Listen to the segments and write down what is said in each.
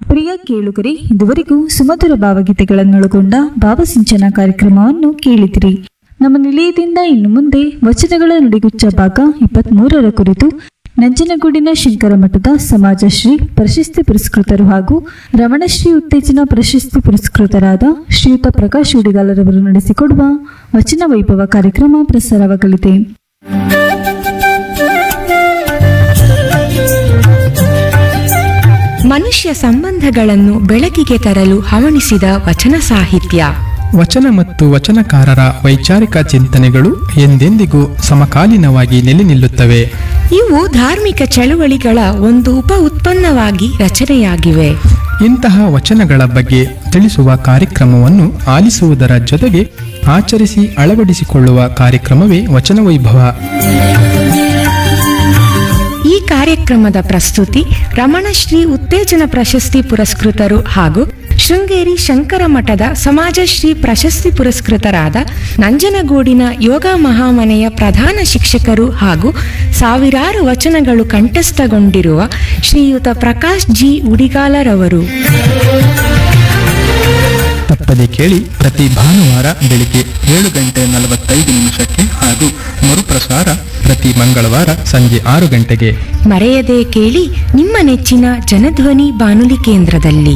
ಪ್ರಿಯ ಕೇಳುಗರೆ ಇದುವರೆಗೂ ಸುಮಧುರ ಭಾವಗೀತೆಗಳನ್ನೊಳಗೊಂಡ ಭಾವಸಿಂಚನ ಕಾರ್ಯಕ್ರಮವನ್ನು ಕೇಳಿದಿರಿ ನಮ್ಮ ನಿಲಯದಿಂದ ಇನ್ನು ಮುಂದೆ ವಚನಗಳ ನುಡಿಗುಚ್ಚ ಭಾಗ ಇಪ್ಪತ್ಮೂರರ ಕುರಿತು ನಂಜನಗೂಡಿನ ಶಂಕರ ಮಠದ ಸಮಾಜಶ್ರೀ ಪ್ರಶಸ್ತಿ ಪುರಸ್ಕೃತರು ಹಾಗೂ ರಮಣಶ್ರೀ ಉತ್ತೇಜನ ಪ್ರಶಸ್ತಿ ಪುರಸ್ಕೃತರಾದ ಶ್ರೀಯುತ ಪ್ರಕಾಶ್ ಉಡಿಗಾಲರವರು ನಡೆಸಿಕೊಡುವ ವಚನ ವೈಭವ ಕಾರ್ಯಕ್ರಮ ಪ್ರಸಾರವಾಗಲಿದೆ ಮನುಷ್ಯ ಸಂಬಂಧಗಳನ್ನು ಬೆಳಕಿಗೆ ತರಲು ಹವಣಿಸಿದ ವಚನ ಸಾಹಿತ್ಯ ವಚನ ಮತ್ತು ವಚನಕಾರರ ವೈಚಾರಿಕ ಚಿಂತನೆಗಳು ಎಂದೆಂದಿಗೂ ಸಮಕಾಲೀನವಾಗಿ ನೆಲೆ ನಿಲ್ಲುತ್ತವೆ ಇವು ಧಾರ್ಮಿಕ ಚಳುವಳಿಗಳ ಒಂದು ಉಪ ಉತ್ಪನ್ನವಾಗಿ ರಚನೆಯಾಗಿವೆ ಇಂತಹ ವಚನಗಳ ಬಗ್ಗೆ ತಿಳಿಸುವ ಕಾರ್ಯಕ್ರಮವನ್ನು ಆಲಿಸುವುದರ ಜೊತೆಗೆ ಆಚರಿಸಿ ಅಳವಡಿಸಿಕೊಳ್ಳುವ ಕಾರ್ಯಕ್ರಮವೇ ವಚನ ವೈಭವ ಈ ಕಾರ್ಯಕ್ರಮದ ಪ್ರಸ್ತುತಿ ರಮಣಶ್ರೀ ಉತ್ತೇಜನ ಪ್ರಶಸ್ತಿ ಪುರಸ್ಕೃತರು ಹಾಗೂ ಶೃಂಗೇರಿ ಶಂಕರ ಮಠದ ಸಮಾಜಶ್ರೀ ಪ್ರಶಸ್ತಿ ಪುರಸ್ಕೃತರಾದ ನಂಜನಗೂಡಿನ ಯೋಗ ಮಹಾಮನೆಯ ಪ್ರಧಾನ ಶಿಕ್ಷಕರು ಹಾಗೂ ಸಾವಿರಾರು ವಚನಗಳು ಕಂಠಸ್ಥಗೊಂಡಿರುವ ಶ್ರೀಯುತ ಪ್ರಕಾಶ್ ಜಿ ಉಡಿಗಾಲರವರು ತಪ್ಪದೆ ಕೇಳಿ ಪ್ರತಿ ಭಾನುವಾರ ಬೆಳಿಗ್ಗೆ ಏಳು ಗಂಟೆ ನಲವತ್ತೈದು ನಿಮಿಷಕ್ಕೆ ಹಾಗೂ ಮರುಪ್ರಸಾರ ಪ್ರತಿ ಮಂಗಳವಾರ ಸಂಜೆ ಆರು ಗಂಟೆಗೆ ಮರೆಯದೆ ಕೇಳಿ ನಿಮ್ಮ ನೆಚ್ಚಿನ ಜನಧ್ವನಿ ಬಾನುಲಿ ಕೇಂದ್ರದಲ್ಲಿ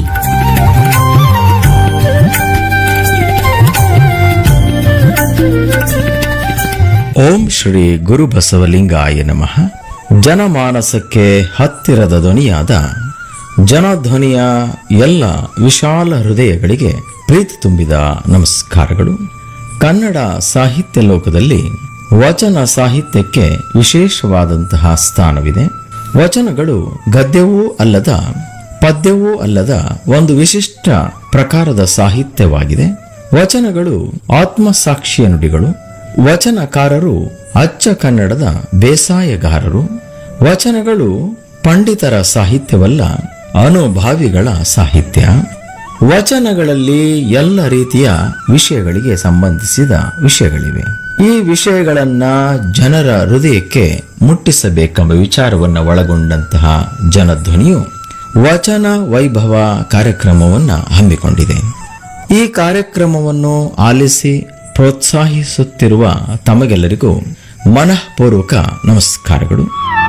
ಓಂ ಶ್ರೀ ಗುರು ಬಸವಲಿಂಗಾಯ ನಮಃ ಜನಮಾನಸಕ್ಕೆ ಹತ್ತಿರದ ಧ್ವನಿಯಾದ ಜನಧ್ವನಿಯ ಎಲ್ಲ ವಿಶಾಲ ಹೃದಯಗಳಿಗೆ ಪ್ರೀತಿ ತುಂಬಿದ ನಮಸ್ಕಾರಗಳು ಕನ್ನಡ ಸಾಹಿತ್ಯ ಲೋಕದಲ್ಲಿ ವಚನ ಸಾಹಿತ್ಯಕ್ಕೆ ವಿಶೇಷವಾದಂತಹ ಸ್ಥಾನವಿದೆ ವಚನಗಳು ಗದ್ಯವೂ ಅಲ್ಲದ ಪದ್ಯವೂ ಅಲ್ಲದ ಒಂದು ವಿಶಿಷ್ಟ ಪ್ರಕಾರದ ಸಾಹಿತ್ಯವಾಗಿದೆ ವಚನಗಳು ಆತ್ಮಸಾಕ್ಷಿಯ ನುಡಿಗಳು ವಚನಕಾರರು ಅಚ್ಚ ಕನ್ನಡದ ಬೇಸಾಯಗಾರರು ವಚನಗಳು ಪಂಡಿತರ ಸಾಹಿತ್ಯವಲ್ಲ ಅನುಭಾವಿಗಳ ಸಾಹಿತ್ಯ ವಚನಗಳಲ್ಲಿ ಎಲ್ಲ ರೀತಿಯ ವಿಷಯಗಳಿಗೆ ಸಂಬಂಧಿಸಿದ ವಿಷಯಗಳಿವೆ ಈ ವಿಷಯಗಳನ್ನ ಜನರ ಹೃದಯಕ್ಕೆ ಮುಟ್ಟಿಸಬೇಕೆಂಬ ವಿಚಾರವನ್ನು ಒಳಗೊಂಡಂತಹ ಜನಧ್ವನಿಯು ವಚನ ವೈಭವ ಕಾರ್ಯಕ್ರಮವನ್ನು ಹಮ್ಮಿಕೊಂಡಿದೆ ಈ ಕಾರ್ಯಕ್ರಮವನ್ನು ಆಲಿಸಿ ಪ್ರೋತ್ಸಾಹಿಸುತ್ತಿರುವ ತಮಗೆಲ್ಲರಿಗೂ ಮನಃಪೂರ್ವಕ ನಮಸ್ಕಾರಗಳು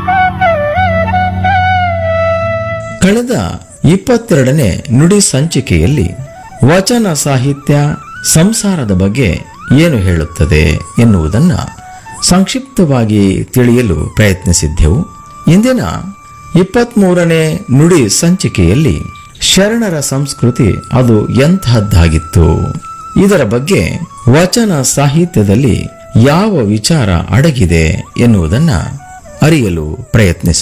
ಕಳೆದ ಇಪ್ಪತ್ತೆರಡನೇ ನುಡಿ ಸಂಚಿಕೆಯಲ್ಲಿ ವಚನ ಸಾಹಿತ್ಯ ಸಂಸಾರದ ಬಗ್ಗೆ ಏನು ಹೇಳುತ್ತದೆ ಎನ್ನುವುದನ್ನು ಸಂಕ್ಷಿಪ್ತವಾಗಿ ತಿಳಿಯಲು ಪ್ರಯತ್ನಿಸಿದ್ದೆವು ಇಂದಿನ ಇಪ್ಪತ್ಮೂರನೇ ನುಡಿ ಸಂಚಿಕೆಯಲ್ಲಿ ಶರಣರ ಸಂಸ್ಕೃತಿ ಅದು ಎಂತಹದ್ದಾಗಿತ್ತು ಇದರ ಬಗ್ಗೆ ವಚನ ಸಾಹಿತ್ಯದಲ್ಲಿ ಯಾವ ವಿಚಾರ ಅಡಗಿದೆ ಎನ್ನುವುದನ್ನು ಅರಿಯಲು ಪ್ರಯತ್ನಿಸ